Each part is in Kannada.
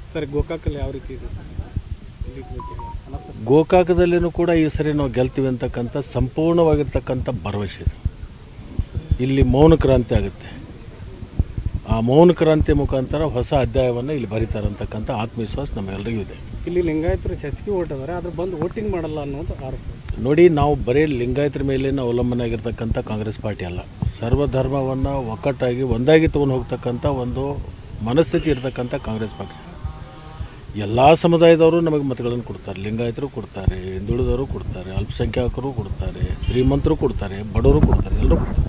ಸರ್ ಗೋಕಾಕಲ್ಲಿ ಯಾವ ರೀತಿ ಇದೆ ಸರ್ ಇಲ್ಲಿ ಬಗ್ಗೆ ಅನರ್ಥ ಗೋಕಾಕದಲ್ಲಿನೂ ಕೂಡ ಈ ಸರಿ ನಾವು ಗೆಲ್ತೀವಿ ಅಂತಕ್ಕಂಥ ಸಂಪೂರ್ಣವಾಗಿರ್ತಕ್ಕಂಥ ಭರವಸೆ ಇದೆ ಇಲ್ಲಿ ಮೌನ ಕ್ರಾಂತಿ ಆಗುತ್ತೆ ಆ ಮೌನ ಕ್ರಾಂತಿ ಮುಖಾಂತರ ಹೊಸ ಅಧ್ಯಾಯವನ್ನು ಇಲ್ಲಿ ಬರೀತಾರೆ ಅಂತಕ್ಕಂಥ ಆತ್ಮವಿಶ್ವಾಸ ನಮ್ಮೆಲ್ಲರಿಗೂ ಇದೆ ಇಲ್ಲಿ ಲಿಂಗಾಯತರು ಹೆಚ್ಚಿಗೆ ಓಟ್ ಅದಾರೆ ಆದ್ರೆ ಬಂದು ವೋಟಿಂಗ್ ಮಾಡಲ್ಲ ಅನ್ನೋದು ಆರೋಪ ನೋಡಿ ನಾವು ಬರೀ ಲಿಂಗಾಯತರ ಮೇಲಿನ ಅವಲಂಬನೆ ಆಗಿರ್ತಕ್ಕಂಥ ಕಾಂಗ್ರೆಸ್ ಪಾರ್ಟಿ ಅಲ್ಲ ಸರ್ವಧರ್ಮವನ್ನು ಒಕ್ಕಟ್ಟಾಗಿ ಒಂದಾಗಿ ತೊಗೊಂಡು ಹೋಗ್ತಕ್ಕಂಥ ಒಂದು ಮನಸ್ಥಿತಿ ಇರ್ತಕ್ಕಂಥ ಕಾಂಗ್ರೆಸ್ ಪಕ್ಷ ಎಲ್ಲ ಸಮುದಾಯದವರು ನಮಗೆ ಮತಗಳನ್ನು ಕೊಡ್ತಾರೆ ಲಿಂಗಾಯತರು ಕೊಡ್ತಾರೆ ಹಿಂದುಳಿದವರು ಕೊಡ್ತಾರೆ ಅಲ್ಪಸಂಖ್ಯಾತರು ಕೊಡ್ತಾರೆ ಶ್ರೀಮಂತರು ಕೊಡ್ತಾರೆ ಬಡವರು ಕೊಡ್ತಾರೆ ಎಲ್ಲರೂ ಕೊಡ್ತಾರೆ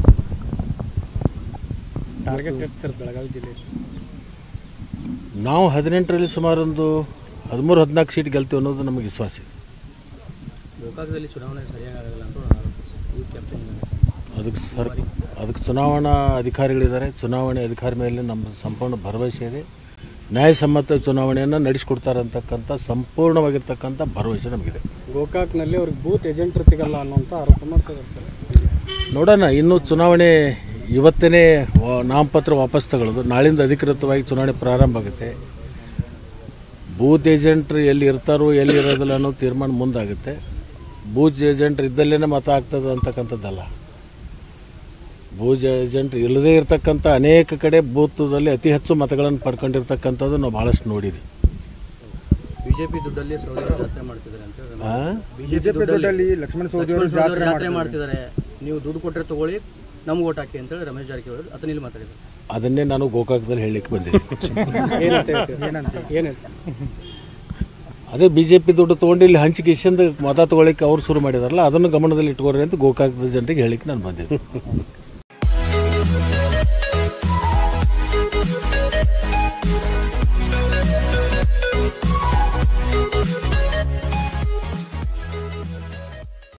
ಟಾರ್ಗೆಟ್ ಎಷ್ಟು ಸರ್ ಬೆಳಗಾವಿ ಜಿಲ್ಲೆ ನಾವು ಹದಿನೆಂಟರಲ್ಲಿ ಸುಮಾರು ಒಂದು ಹದಿಮೂರು ಹದಿನಾಲ್ಕು ಸೀಟ್ ಗೆಲ್ತೀವಿ ಅನ್ನೋದು ನಮಗೆ ವಿಶ್ವಾಸ ಇದೆ ಗೋಕಾಕದಲ್ಲಿ ಚುನಾವಣೆ ಸರಿಯಾಗಿ ಆಗಲ್ಲ ಅಂತ ಒಂದು ಆರೋಪ ಸರ್. ಈ ಕ್ಯಾಪ್ಟನ್ ಅದಕ್ಕೆ ಸರ್ ಅದಕ್ಕೆ ಚುನಾವಣಾ ಅಧಿಕಾರಿಗಳಿದ್ದಾರೆ ಚುನಾವಣೆ ಅಧಿಕಾರಿ ಮೇಲೆ ನಮ್ಮ ಸಂಪೂರ್ಣ ಭರವಸೆ ಇದೆ ನ್ಯಾಯಸಮ್ಮತ ಚುನಾವಣೆಯನ್ನು ನಡೆಸಿಕೊಡ್ತಾರೆ ಅಂತಕ್ಕಂಥ ಸಂಪೂರ್ಣವಾಗಿರ್ತಕ್ಕಂಥ ಭರವಸೆ ನಮಗಿದೆ ಗೋಕಾಕ್ನಲ್ಲಿ ಅವ್ರಿಗೆ ಬೂತ್ ಏಜೆಂಟ್ರು ಸಿಗಲ್ಲ ಅನ್ನೋಂಥ ಆರೋಪ ಮಾಡ್ತಿದ್ದಾರೆ ಸರ್ ನೋಡೋಣ ಇನ್ನು ಚುನಾವಣೆ ಇವತ್ತೇ ವ- ನಾಮಪತ್ರ ವಾಪಸ್ ತಗೊಳ್ಳೋದು ನಾಳಿಂದ ಅಧಿಕೃತವಾಗಿ ಚುನಾವಣೆ ಪ್ರಾರಂಭ ಆಗುತ್ತೆ ಬೂತ್ ಏಜೆಂಟ್ರು ಎಲ್ಲಿ ಇರ್ತಾರೋ ಎಲ್ಲಿ ಇರೋದಿಲ್ಲ ಅನ್ನೋ ತೀರ್ಮಾನ ಮುಂದಾಗುತ್ತೆ ಬೂತ್ ಏಜೆಂಟ್ರು ಇದ್ದಲ್ಲೇ ಮತ ಆಗ್ತದೆ ಅಂತಕ್ಕಂಥದ್ದಲ್ಲ ಬೂತ್ ಏಜೆಂಟ್ ಇಲ್ಲದೇ ಇರತಕ್ಕಂಥ ಅನೇಕ ಕಡೆ ಬೂತದಲ್ಲಿ ಅತಿ ಹೆಚ್ಚು ಮತಗಳನ್ನು ಪಡ್ಕೊಂಡಿರ್ತಕ್ಕಂಥದ್ದು ನಾವು ಭಾಳಷ್ಟು ನೋಡಿದ್ವಿ ಬಿಜೆಪಿ ದುಡ್ಡಲ್ಲಿ ಸೌದೆ ಜಾತ್ರೆ ಮಾಡ್ತಿದ್ದಾರೆ ಅಂತ ಹೇಳಿ ಆ? ಬಿಜೆಪಿ ದುಡ್ಡಲ್ಲಿ ಲಕ್ಷ್ಮಣ ಸೌದಿ ಜಾತ್ರೆ ಮಾಡ್ತಿದ್ದಾರೆ ನೀವು ದುಡ್ಡು ಕೊಟ್ಟರೆ ತಗೊಳ್ಳಿ ನಮ್ಗೆ ಓಟ್ ಹಾಕಿ ಅಂತೇಳಿ ರಮೇಶ್ ಜಾರಕಿಹೊಳಿ ಆತನ ಇಲ್ಲಿ ಮಾತಾಡಿದ್ದಾರೆ ಅದನ್ನೇ ನಾನು ಗೋಕಾಕದಲ್ಲಿ ಹೇಳಲಿಕ್ಕೆ ಬಂದಿದ್ದೀನಿ ಏನಂತ ಹೇಳ್ತೀವಿ ಏನು ಅದೇ ಬಿ ಜೆ ಪಿ ದುಡ್ಡು ತೊಗೊಂಡು ಇಲ್ಲಿ ಹಂಚಿಕೆ ಇಸ್ಕೊಂಡು ಮತ ತೊಗೊಳಿಕ್ಕೆ ಅವ್ರು ಶುರು ಮಾಡಿದಾರಲ್ಲ ಅದನ್ನು ಗಮನದಲ್ಲಿ ಇಟ್ಕೋರಿ ಅಂತ ಗೋಕಾಕದ ಜನರಿಗೆ ಹೇಳಿಕ್ಕೆ ನಾನು ಬಂದಿದ್ದೆ